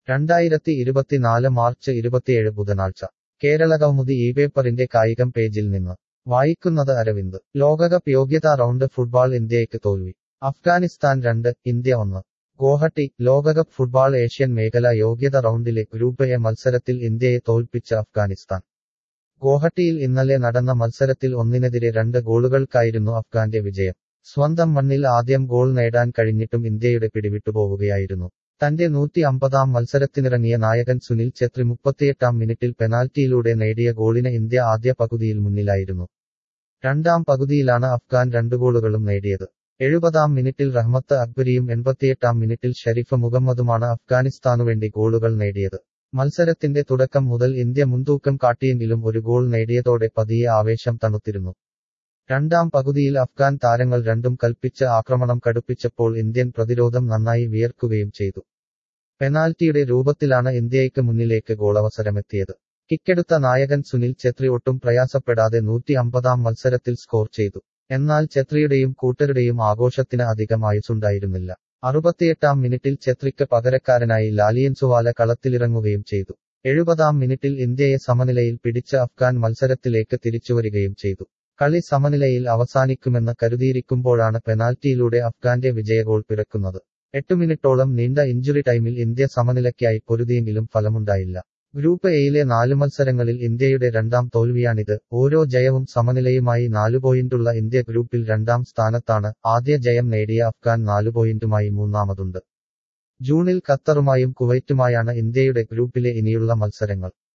രണ്ടായിരത്തി ഇരുപത്തിനാല് മാർച്ച് ഇരുപത്തിയേഴ് ബുധനാഴ്ച കേരള കൗമുദി ഈ പേപ്പറിന്റെ കായികം പേജിൽ നിന്ന് വായിക്കുന്നത് അരവിന്ദ് ലോകകപ്പ് യോഗ്യതാ റൗണ്ട് ഫുട്ബോൾ ഇന്ത്യയ്ക്ക് തോൽവി അഫ്ഗാനിസ്ഥാൻ രണ്ട് ഇന്ത്യ ഒന്ന് ഗോഹട്ടി ലോകകപ്പ് ഫുട്ബോൾ ഏഷ്യൻ മേഖല യോഗ്യത റൗണ്ടിലെ ഗ്രൂപ്പ് എ മത്സരത്തിൽ ഇന്ത്യയെ തോൽപ്പിച്ച അഫ്ഗാനിസ്ഥാൻ ഗോഹട്ടിയിൽ ഇന്നലെ നടന്ന മത്സരത്തിൽ ഒന്നിനെതിരെ രണ്ട് ഗോളുകൾക്കായിരുന്നു അഫ്ഗാന്റെ വിജയം സ്വന്തം മണ്ണിൽ ആദ്യം ഗോൾ നേടാൻ കഴിഞ്ഞിട്ടും ഇന്ത്യയുടെ പിടിവിട്ടുപോവുകയായിരുന്നു തന്റെ നൂറ്റി അമ്പതാം മത്സരത്തിനിറങ്ങിയ നായകൻ സുനിൽ ഛത്രി മുപ്പത്തിയെട്ടാം മിനിറ്റിൽ പെനാൽറ്റിയിലൂടെ നേടിയ ഗോളിന് ഇന്ത്യ ആദ്യ പകുതിയിൽ മുന്നിലായിരുന്നു രണ്ടാം പകുതിയിലാണ് അഫ്ഗാൻ രണ്ട് ഗോളുകളും നേടിയത് എഴുപതാം മിനിറ്റിൽ റഹ്മത്ത് അക്ബരിയും എൺപത്തിയെട്ടാം മിനിറ്റിൽ ഷരീഫ് മുഹമ്മദുമാണ് അഫ്ഗാനിസ്ഥാനുവേണ്ടി ഗോളുകൾ നേടിയത് മത്സരത്തിന്റെ തുടക്കം മുതൽ ഇന്ത്യ മുൻതൂക്കം കാട്ടിയെങ്കിലും ഒരു ഗോൾ നേടിയതോടെ പതിയെ ആവേശം തണുത്തിരുന്നു രണ്ടാം പകുതിയിൽ അഫ്ഗാൻ താരങ്ങൾ രണ്ടും കൽപ്പിച്ച് ആക്രമണം കടുപ്പിച്ചപ്പോൾ ഇന്ത്യൻ പ്രതിരോധം നന്നായി വിയർക്കുകയും ചെയ്തു പെനാൽറ്റിയുടെ രൂപത്തിലാണ് ഇന്ത്യയ്ക്ക് മുന്നിലേക്ക് ഗോളവസരമെത്തിയത് കിക്കെടുത്ത നായകൻ സുനിൽ ഛത്രി ഒട്ടും പ്രയാസപ്പെടാതെ നൂറ്റി അമ്പതാം മത്സരത്തിൽ സ്കോർ ചെയ്തു എന്നാൽ ഛത്രിയുടെയും കൂട്ടരുടെയും ആഘോഷത്തിന് അധികം ആയുസുണ്ടായിരുന്നില്ല അറുപത്തിയെട്ടാം മിനിറ്റിൽ ഛത്രിക്ക് പകരക്കാരനായി ലാലിയൻസുവാല കളത്തിലിറങ്ങുകയും ചെയ്തു എഴുപതാം മിനിറ്റിൽ ഇന്ത്യയെ സമനിലയിൽ പിടിച്ച അഫ്ഗാൻ മത്സരത്തിലേക്ക് തിരിച്ചുവരികയും ചെയ്തു കളി സമനിലയിൽ അവസാനിക്കുമെന്ന് കരുതിയിരിക്കുമ്പോഴാണ് പെനാൽറ്റിയിലൂടെ അഫ്ഗാന്റെ വിജയഗോൾ പിറക്കുന്നത് എട്ട് മിനിറ്റോളം നീണ്ട ഇഞ്ചുറി ടൈമിൽ ഇന്ത്യ സമനിലയ്ക്കായി പൊരുതിയെങ്കിലും ഫലമുണ്ടായില്ല ഗ്രൂപ്പ് എയിലെ നാല് മത്സരങ്ങളിൽ ഇന്ത്യയുടെ രണ്ടാം തോൽവിയാണിത് ഓരോ ജയവും സമനിലയുമായി നാലു പോയിന്റുള്ള ഇന്ത്യ ഗ്രൂപ്പിൽ രണ്ടാം സ്ഥാനത്താണ് ആദ്യ ജയം നേടിയ അഫ്ഗാൻ നാലു പോയിന്റുമായി മൂന്നാമതുണ്ട് ജൂണിൽ ഖത്തറുമായും കുവൈറ്റുമായാണ് ഇന്ത്യയുടെ ഗ്രൂപ്പിലെ ഇനിയുള്ള മത്സരങ്ങൾ